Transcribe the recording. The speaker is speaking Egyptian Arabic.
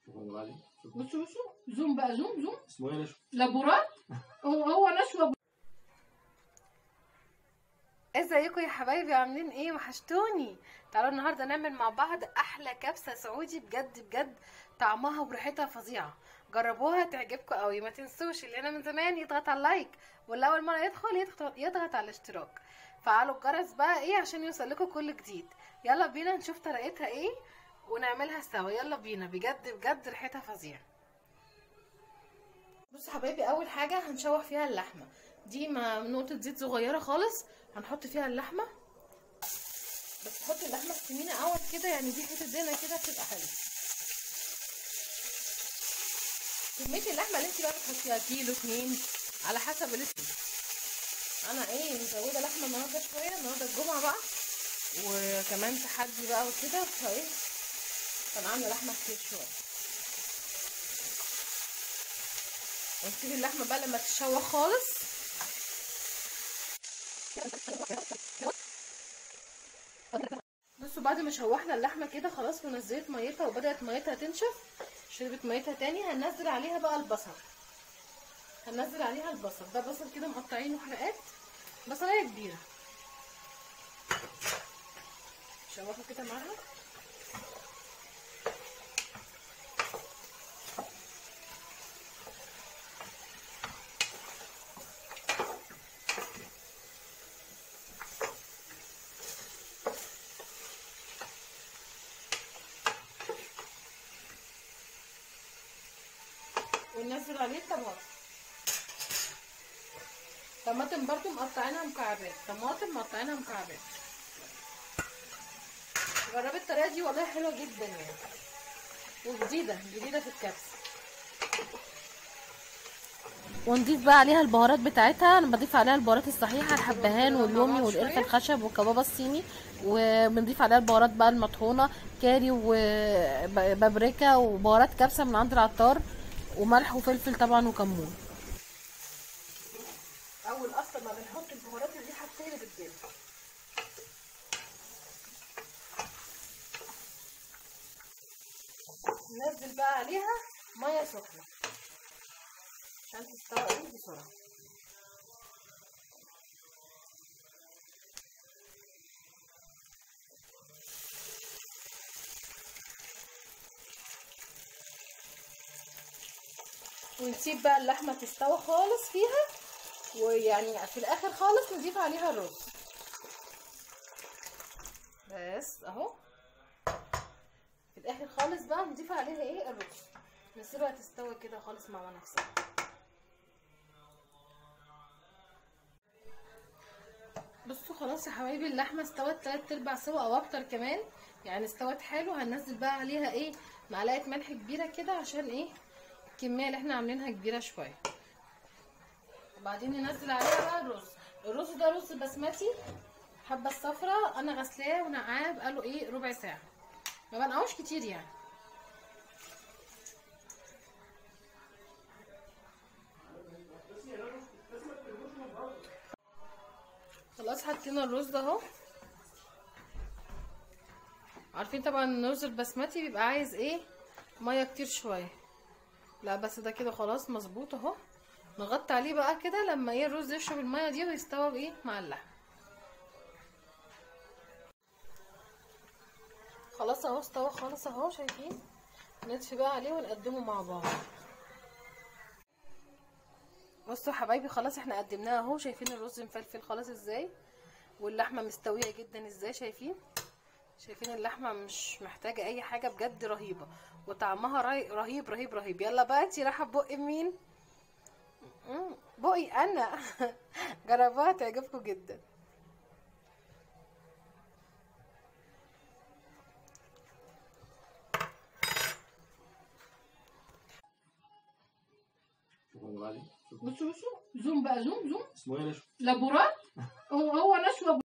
والله عليك شوف. بصوا بصوا زوم بقى زوم زوم اسمه ايه يا نشوى؟ لابورات هو هو نشوى ازيكم يا حبايبي عاملين ايه وحشتوني تعالوا النهارده نعمل مع بعض احلى كبسه سعودي بجد بجد طعمها وريحتها فظيعه جربوها تعجبكم قوي ما تنسوش اللي انا من زمان يضغط على اللايك واللي اول مره يدخل يضغط, يضغط على الاشتراك فعلوا الجرس بقى ايه عشان يوصلكوا كل جديد يلا بينا نشوف طريقتها ايه ونعملها سوا يلا بينا بجد بجد ريحتها فظيعه بصوا حبايبي اول حاجه هنشوح فيها اللحمه دي مع نقطه زيت صغيره خالص هنحط فيها اللحمه بس تحط اللحمه السمينه اول كده يعني دي حته دهنه كده بتبقى حلوه كميه اللحمه اللي انت بقى بتحطيها كيلو اتنين على حسب اللي انت انا ايه مزوده لحمه النهارده شويه النهارده الجمعه بقى وكمان تحدي بقى وكده فايه كان عامله لحمه كتير شويه ونسيب اللحمه بقى لما تتشوح خالص بصوا بعد ما شوحنا اللحمه كده خلاص ونزلت ميتها وبدات ميتها تنشف شربت ميتها تاني هننزل عليها بقى البصل هننزل عليها البصل ده بصل كده مقطعينه حلقات بصلايه كبيره شوحوا كده معاها وننزل عليه الطماطم طماطم برضو مقطعينها مكعبات طماطم مقطعينها مكعبات جربي الطريقه دي والله حلوه جدا يعني وجديده جديده في الكبسه ونضيف بقى عليها البهارات بتاعتها انا بضيف عليها البهارات الصحيحه الحبهان واللومي والقرفه الخشب والكبابه الصيني وبنضيف عليها البهارات بقى المطحونه كاري وبابريكا وبهارات كبسه من عند العطار وملح وفلفل طبعا وكمون اول اصلا ما بنحط البهارات دي حاجتين بتجيب ننزل بقى عليها ميه سخنه عشان تستوي ايه بسرعه ونسيب بقى اللحمه تستوي خالص فيها ويعني في الاخر خالص نضيف عليها الرز بس اهو في الاخر خالص بقى نضيف عليها ايه الرز نسيبها تستوي كده خالص مع نفسها بصوا خلاص يا حبايبي اللحمه استوت تلات ارباع سوا او اكتر كمان يعني استوت حلو هننزل بقى عليها ايه معلقه ملح كبيره كده عشان ايه الكميه اللي احنا عاملينها كبيره شويه وبعدين ننزل عليها بقى الرز الرز ده رز بسمتي حبه الصفرا انا غسلاه ونقعاه بقاله ايه ربع ساعه ما بنقعوش كتير يعني خلاص حطينا الرز ده اهو عارفين طبعا الرز البسمتي بيبقى عايز ايه ميه كتير شويه لا بس ده كده خلاص مظبوط اهو نغطي عليه بقى كده لما ايه الرز يشرب الميه دي ويستوى بايه مع اللحم خلاص اهو استوى خالص اهو شايفين نطفي بقى عليه ونقدمه مع بعض بصوا حبايبي خلاص احنا قدمناه اهو شايفين الرز مفلفل خالص ازاي واللحمه مستويه جدا ازاي شايفين شايفين اللحمه مش محتاجه اي حاجه بجد رهيبه وطعمها رهيب رهيب رهيب يلا بقى انتي رايحه بقي مين بقي انا جربوها تعجبكم جدا والله عليك شوف. بصوا بصوا زوم بقى زوم زوم اسمه ايه يا نشوى؟ لابورات هو هو نشوى